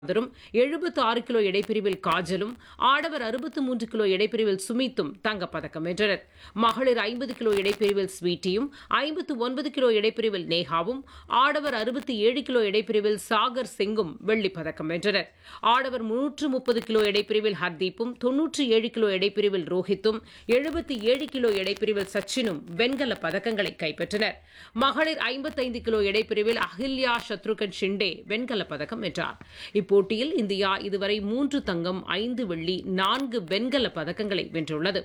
தரும் எழுபத்து ஆறு கிலோ எடைப்பிரிவில் காஜலும் ஆடவர் அறுபத்து மூன்று கிலோ எடைப்பிரிவில் சுமித்தும் தங்கப்பதக்கம் வென்றனர் மகளிர் ஐம்பது கிலோ எடைப்பிரிவில் ஸ்வீட்டியும் ஐம்பத்து ஒன்பது கிலோ எடைப்பிரிவில் நேஹாவும் ஆடவர் அறுபத்தி ஏழு கிலோ எடைப்பிரிவில் சாகர் சிங்கும் வெள்ளிப் பதக்கம் வென்றனர் ஆடவர் முன்னூற்று முப்பது கிலோ எடைப்பிரிவில் ஹர்தீப்பும் தொன்னூற்றி ஏழு கிலோ எடைப்பிரிவில் ரோஹித்தும் எழுபத்தி ஏழு கிலோ எடைப்பிரிவில் சச்சினும் வெண்கல பதக்கங்களை கைப்பற்றினர் மகளிர் ஐம்பத்தைந்து கிலோ எடைப்பிரிவில் அஹில்யா சத்ருகன் ஷிண்டே வெண்கல பதக்கம் வென்றார் இப்போட்டியில் இந்தியா இதுவரை மூன்று தங்கம் ஐந்து வெள்ளி நான்கு வெண்கல பதக்கங்களை வென்றுள்ளது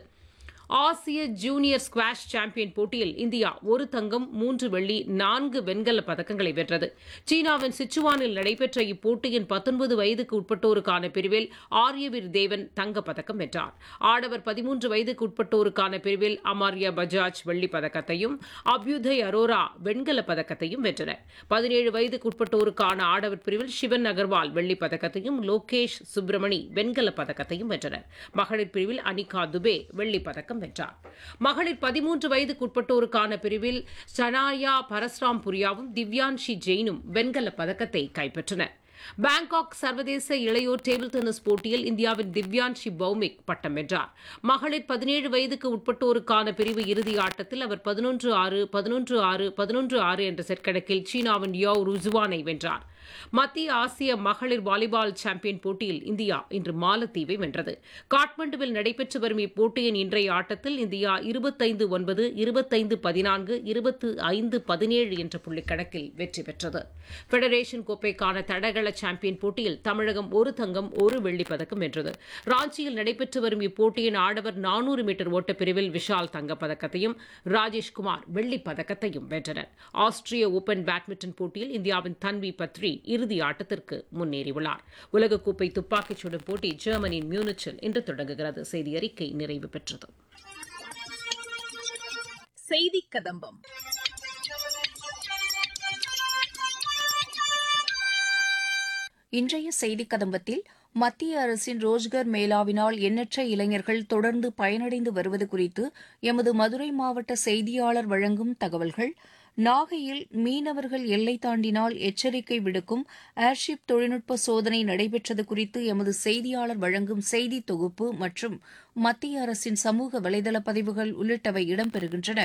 ஆசிய ஜூனியர் ஸ்குவாஷ் சாம்பியன் போட்டியில் இந்தியா ஒரு தங்கம் மூன்று வெள்ளி நான்கு வெண்கல பதக்கங்களை வென்றது சீனாவின் சிச்சுவானில் நடைபெற்ற இப்போட்டியின் பத்தொன்பது வயதுக்கு உட்பட்டோருக்கான பிரிவில் ஆரியவீர் தேவன் தங்கப் பதக்கம் வென்றார் ஆடவர் பதிமூன்று வயதுக்கு உட்பட்டோருக்கான பிரிவில் அமார்யா பஜாஜ் வெள்ளிப் பதக்கத்தையும் அபியுதய் அரோரா வெண்கல பதக்கத்தையும் வென்றனர் பதினேழு வயதுக்கு உட்பட்டோருக்கான ஆடவர் பிரிவில் சிவன் அகர்வால் வெள்ளிப் பதக்கத்தையும் லோகேஷ் சுப்பிரமணி வெண்கல பதக்கத்தையும் வென்றனர் மகளிர் பிரிவில் அனிகா துபே வெள்ளிப் பதக்கம் வென்றார் மகளிர் பதிமூன்று வயதுக்குட்பட்டோருக்கான பிரிவில் சனாயா பரஸ்ராம் புரியாவும் திவ்யான்ஷி ஜெயினும் வெண்கல பதக்கத்தை கைப்பற்றினர் பாங்காக் சர்வதேச இளையோர் டேபிள் டென்னிஸ் போட்டியில் இந்தியாவின் திவ்யான்ஷி பௌமிக் பட்டம் வென்றார் மகளிர் பதினேழு வயதுக்கு உட்பட்டோருக்கான பிரிவு இறுதி ஆட்டத்தில் அவர் பதினொன்று ஆறு பதினொன்று ஆறு பதினொன்று ஆறு என்ற செட் கணக்கில் சீனாவின் யோ ருஜுவானை வென்றார் மத்திய ஆசிய மகளிர் வாலிபால் சாம்பியன் போட்டியில் இந்தியா இன்று மாலத்தீவை வென்றது காட்மண்டுவில் நடைபெற்று வரும் இப்போட்டியின் இன்றைய ஆட்டத்தில் இந்தியா இருபத்தைந்து ஒன்பது இருபத்தைந்து பதினான்கு இருபத்து ஐந்து பதினேழு என்ற புள்ளிக்கணக்கில் வெற்றி பெற்றது ஃபெடரேஷன் கோப்பைக்கான தடகள சாம்பியன் போட்டியில் தமிழகம் ஒரு தங்கம் ஒரு வெள்ளிப் பதக்கம் வென்றது ராஞ்சியில் நடைபெற்று வரும் இப்போட்டியின் ஆடவர் நானூறு மீட்டர் ஓட்டப்பிரிவில் விஷால் தங்கப்பதக்கத்தையும் ராஜேஷ்குமார் வெள்ளிப் பதக்கத்தையும் வென்றனர் ஆஸ்திரிய ஓபன் பேட்மிண்டன் போட்டியில் இந்தியாவின் தன்வி பத்ரி இறுதி ஆட்டத்திற்கு முன்னேறியுள்ளார் உலகக்கோப்பை துப்பாக்கிச் சுடும் போட்டி ஜெர்மனியின் மியூனிச்சில் இன்று தொடங்குகிறது செய்தி அறிக்கை நிறைவு பெற்றது செய்தி கதம்பம் இன்றைய செய்திக் கதம்பத்தில் மத்திய அரசின் ரோஜ்கர் மேளாவினால் எண்ணற்ற இளைஞர்கள் தொடர்ந்து பயனடைந்து வருவது குறித்து எமது மதுரை மாவட்ட செய்தியாளர் வழங்கும் தகவல்கள் நாகையில் மீனவர்கள் எல்லை தாண்டினால் எச்சரிக்கை விடுக்கும் ஏர்ஷிப் தொழில்நுட்ப சோதனை நடைபெற்றது குறித்து எமது செய்தியாளர் வழங்கும் செய்தி தொகுப்பு மற்றும் மத்திய அரசின் சமூக வலைதள பதிவுகள் உள்ளிட்டவை இடம்பெறுகின்றன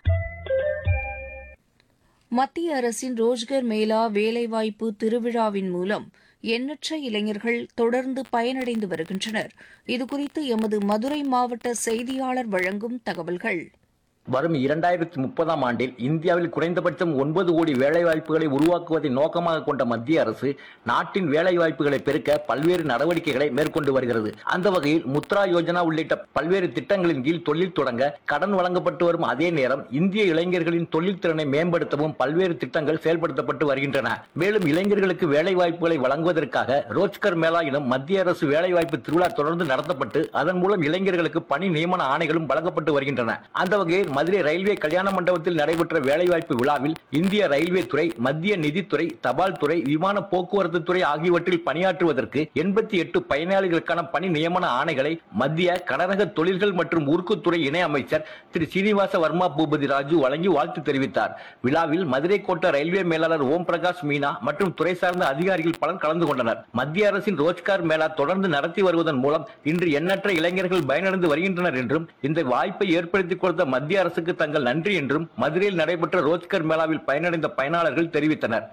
மத்திய அரசின் ரோஜ்கர் மேளா வேலைவாய்ப்பு திருவிழாவின் மூலம் எண்ணற்ற இளைஞர்கள் தொடர்ந்து பயனடைந்து வருகின்றனர் இதுகுறித்து எமது மதுரை மாவட்ட செய்தியாளர் வழங்கும் தகவல்கள் வரும் இரண்டாயிரத்தி முப்பதாம் ஆண்டில் இந்தியாவில் குறைந்தபட்சம் ஒன்பது கோடி வேலைவாய்ப்புகளை உருவாக்குவதை நோக்கமாக கொண்ட மத்திய அரசு நாட்டின் வேலைவாய்ப்புகளை பெருக்க பல்வேறு நடவடிக்கைகளை மேற்கொண்டு வருகிறது அந்த வகையில் முத்ரா யோஜனா உள்ளிட்ட பல்வேறு திட்டங்களின் கீழ் தொழில் தொடங்க கடன் வழங்கப்பட்டு வரும் அதே நேரம் இந்திய இளைஞர்களின் தொழில் திறனை மேம்படுத்தவும் பல்வேறு திட்டங்கள் செயல்படுத்தப்பட்டு வருகின்றன மேலும் இளைஞர்களுக்கு வேலைவாய்ப்புகளை வழங்குவதற்காக ரோஜ்கர் மேளா எனும் மத்திய அரசு வேலைவாய்ப்பு திருவிழா தொடர்ந்து நடத்தப்பட்டு அதன் மூலம் இளைஞர்களுக்கு பணி நியமன ஆணைகளும் வழங்கப்பட்டு வருகின்றன அந்த வகையில் மதுரை ரயில்வே கல்யாண மண்டபத்தில் நடைபெற்ற வேலைவாய்ப்பு விழாவில் இந்திய ரயில்வே துறை மத்திய நிதித்துறை தபால் துறை விமான போக்குவரத்து துறை ஆகியவற்றில் பணியாற்றுவதற்கு எண்பத்தி எட்டு பயனாளிகளுக்கான பணி நியமன ஆணைகளை மத்திய கனரக தொழில்கள் மற்றும் உருக்குத்துறை இணை அமைச்சர் திரு சீனிவாச வர்மா பூபதி ராஜு வழங்கி வாழ்த்து தெரிவித்தார் விழாவில் மதுரை கோட்ட ரயில்வே மேலாளர் ஓம் பிரகாஷ் மீனா மற்றும் துறை சார்ந்த அதிகாரிகள் பலர் கலந்து கொண்டனர் மத்திய அரசின் ரோஜ்கார் மேளா தொடர்ந்து நடத்தி வருவதன் மூலம் இன்று எண்ணற்ற இளைஞர்கள் பயனடைந்து வருகின்றனர் என்றும் இந்த வாய்ப்பை ஏற்படுத்தி கொடுத்த மத்திய அரசுக்கு தங்கள் நன்றி என்றும் மதுரையில் நடைபெற்ற ரோஜ்கர் மேளாவில் பயனடைந்த பயனாளர்கள் தெரிவித்தனர்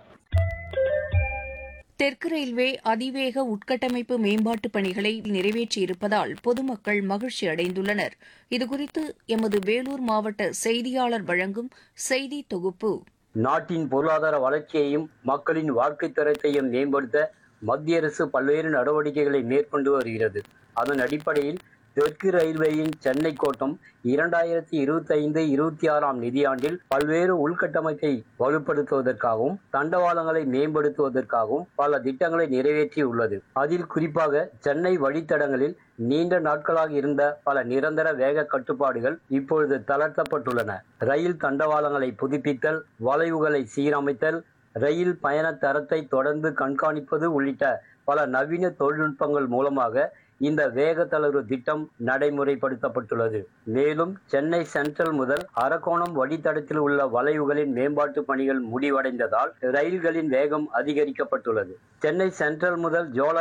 தெற்கு ரயில்வே அதிவேக உட்கட்டமைப்பு மேம்பாட்டுப் பணிகளை நிறைவேற்றியிருப்பதால் பொதுமக்கள் மகிழ்ச்சி அடைந்துள்ளனர் இதுகுறித்து எமது வேலூர் மாவட்ட செய்தியாளர் வழங்கும் செய்தி தொகுப்பு நாட்டின் பொருளாதார வளர்ச்சியையும் மக்களின் வாழ்க்கை தரத்தையும் மேம்படுத்த மத்திய அரசு பல்வேறு நடவடிக்கைகளை மேற்கொண்டு வருகிறது அதன் அடிப்படையில் தெற்கு ரயில்வேயின் சென்னை கோட்டம் இரண்டாயிரத்தி இருபத்தி ஐந்து இருபத்தி ஆறாம் நிதியாண்டில் பல்வேறு உள்கட்டமைப்பை வலுப்படுத்துவதற்காகவும் தண்டவாளங்களை மேம்படுத்துவதற்காகவும் பல திட்டங்களை நிறைவேற்றியுள்ளது அதில் குறிப்பாக சென்னை வழித்தடங்களில் நீண்ட நாட்களாக இருந்த பல நிரந்தர வேக கட்டுப்பாடுகள் இப்பொழுது தளர்த்தப்பட்டுள்ளன ரயில் தண்டவாளங்களை புதுப்பித்தல் வளைவுகளை சீரமைத்தல் ரயில் பயண தரத்தை தொடர்ந்து கண்காணிப்பது உள்ளிட்ட பல நவீன தொழில்நுட்பங்கள் மூலமாக இந்த வேக தளர்வு திட்டம் நடைமுறைப்படுத்தப்பட்டுள்ளது மேலும் சென்னை சென்ட்ரல் முதல் அரக்கோணம் வழித்தடத்தில் உள்ள வளைவுகளின் மேம்பாட்டு பணிகள் முடிவடைந்ததால் ரயில்களின் வேகம் அதிகரிக்கப்பட்டுள்ளது சென்னை சென்ட்ரல் முதல் ஜோலா